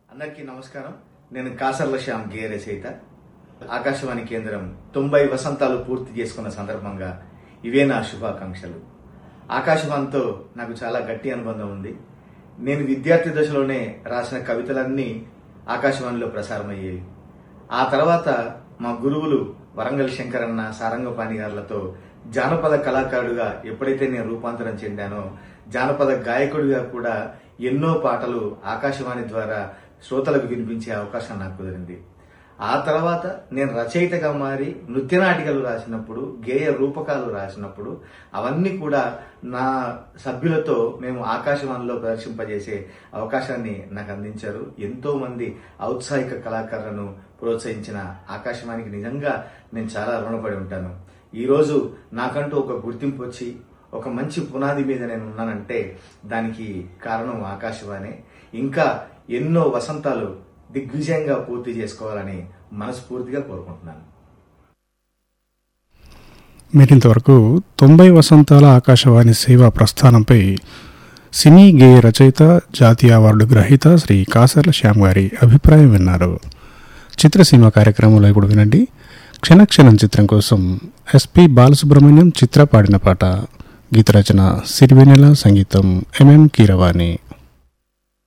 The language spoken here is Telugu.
అందరికీ నమస్కారం నేను కాసర్ల శ్యామ్ గే రచయిత ఆకాశవాణి కేంద్రం తొంభై వసంతాలు పూర్తి చేసుకున్న సందర్భంగా ఇవే నా శుభాకాంక్షలు ఆకాశవాణితో నాకు చాలా గట్టి అనుబంధం ఉంది నేను విద్యార్థి దశలోనే రాసిన కవితలన్నీ ఆకాశవాణిలో ప్రసారమయ్యేవి ఆ తర్వాత మా గురువులు వరంగల్ శంకరన్న సారంగపాణి గారులతో జానపద కళాకారుడిగా ఎప్పుడైతే నేను రూపాంతరం చెందానో జానపద గాయకుడిగా కూడా ఎన్నో పాటలు ఆకాశవాణి ద్వారా శ్రోతలకు వినిపించే అవకాశం నాకు కుదిరింది ఆ తర్వాత నేను రచయితగా మారి నృత్య నాటికలు రాసినప్పుడు గేయ రూపకాలు రాసినప్పుడు అవన్నీ కూడా నా సభ్యులతో మేము ఆకాశవాణిలో ప్రదర్శింపజేసే అవకాశాన్ని నాకు అందించారు ఎంతో మంది ఔత్సాహిక కళాకారులను ప్రోత్సహించిన ఆకాశవాణికి నిజంగా నేను చాలా రుణపడి ఉంటాను ఈరోజు నాకంటూ ఒక గుర్తింపు వచ్చి ఒక మంచి పునాది మీద నేను ఉన్నానంటే దానికి కారణం ఆకాశవాణి ఇంకా ఎన్నో వసంతాలు దిగ్విజయంగా పూర్తి చేసుకోవాలని మనస్ఫూర్తిగా కోరుకుంటున్నాను మీరింతవరకు తొంభై వసంతాల ఆకాశవాణి సేవా ప్రస్థానంపై సినీ గేయ రచయిత జాతీయ అవార్డు గ్రహీత శ్రీ కాసర్ల శ్యామ్ గారి అభిప్రాయం విన్నారు చిత్రసీమ కార్యక్రమంలో ఇప్పుడు వినండి క్షణక్షణం చిత్రం కోసం ఎస్పి బాలసుబ్రహ్మణ్యం చిత్ర పాడిన పాట గీత రచన సిరివెనెల సంగీతం ఎంఎం కీరవాణి